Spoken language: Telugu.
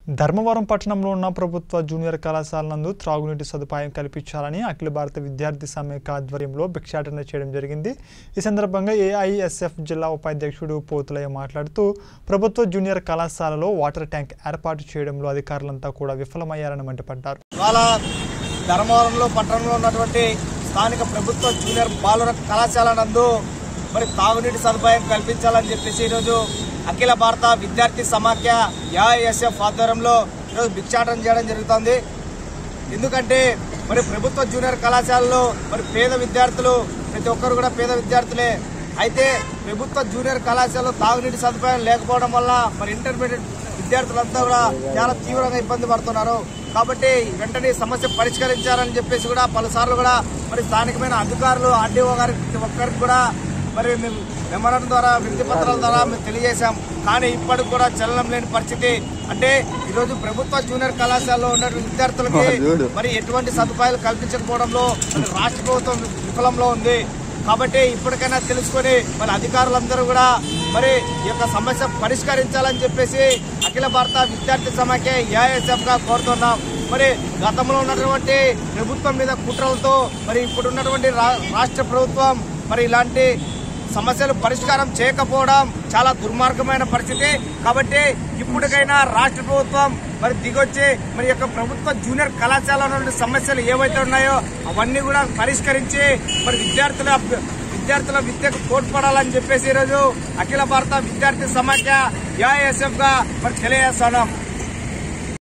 ధర్మవరం పట్టణంలో ఉన్న ప్రభుత్వ జూనియర్ కళాశాల నందు త్రాగునీటి సదుపాయం కల్పించాలని అఖిల భారత విద్యార్థి సమైక్య ఆధ్వర్యంలో భిక్షాటన చేయడం జరిగింది ఈ సందర్భంగా ఏఐఎస్ఎఫ్ జిల్లా ఉపాధ్యక్షుడు పోతులయ్య మాట్లాడుతూ ప్రభుత్వ జూనియర్ కళాశాలలో వాటర్ ట్యాంక్ ఏర్పాటు చేయడంలో అధికారులంతా కూడా విఫలమయ్యారని మండిపడ్డారు ఇవాళ ధర్మవరంలో పట్టణంలో ఉన్నటువంటి స్థానిక ప్రభుత్వ జూనియర్ బాలుర కళాశాల నందు మరి తాగునీటి సదుపాయం కల్పించాలని చెప్పేసి ఈరోజు అఖిల భారత విద్యార్థి సమాఖ్య ఏఐఎస్ఎఫ్ ఆధ్వర్యంలో ఈరోజు భిక్షాటన చేయడం జరుగుతోంది ఎందుకంటే మరి ప్రభుత్వ జూనియర్ కళాశాలలో మరి పేద విద్యార్థులు ప్రతి ఒక్కరు కూడా పేద విద్యార్థులే అయితే ప్రభుత్వ జూనియర్ కళాశాలలో తాగునీటి సదుపాయం లేకపోవడం వల్ల మరి ఇంటర్మీడియట్ విద్యార్థులంతా కూడా చాలా తీవ్రంగా ఇబ్బంది పడుతున్నారు కాబట్టి వెంటనే ఈ సమస్య పరిష్కరించాలని చెప్పేసి కూడా పలుసార్లు కూడా మరి స్థానికమైన అధికారులు ఆర్డీఓ గారికి ప్రతి ఒక్కరికి కూడా మరి మేము మెమోరాండం ద్వారా వినతి పత్రాల ద్వారా మేము తెలియజేశాం కానీ ఇప్పటికి కూడా చలనం లేని పరిస్థితి అంటే ఈరోజు ప్రభుత్వ జూనియర్ కళాశాలలో ఉన్న విద్యార్థులకి మరి ఎటువంటి సదుపాయాలు కల్పించకపోవడంలో మరి రాష్ట్ర ప్రభుత్వం విఫలంలో ఉంది కాబట్టి ఇప్పటికైనా తెలుసుకొని మరి అధికారులందరూ కూడా మరి ఈ యొక్క సమస్య పరిష్కరించాలని చెప్పేసి అఖిల భారత విద్యార్థి సమాఖ్య ఏఐఎస్ఎఫ్ గా కోరుతున్నాం మరి గతంలో ఉన్నటువంటి ప్రభుత్వం మీద కుట్రలతో మరి ఇప్పుడు ఉన్నటువంటి రా- రాష్ట్ర ప్రభుత్వం మరి ఇలాంటి సమస్యలు పరిష్కారం చేయకపోవడం చాలా దుర్మార్గమైన పరిస్థితి కాబట్టి ఇప్పటికైనా రాష్ట్ర ప్రభుత్వం మరి దిగొచ్చి మరి యొక్క ప్రభుత్వ జూనియర్ కళాశాల నుండి సమస్యలు ఏవైతే ఉన్నాయో అవన్నీ కూడా పరిష్కరించి మరి విద్యార్థుల విద్యార్థుల విద్యకు తోడ్పడాలని చెప్పేసి ఈరోజు అఖిల భారత విద్యార్థి సమాఖ్య ఏఐఎస్ఎఫ్ గా మరి తెలియజేస్తున్నాం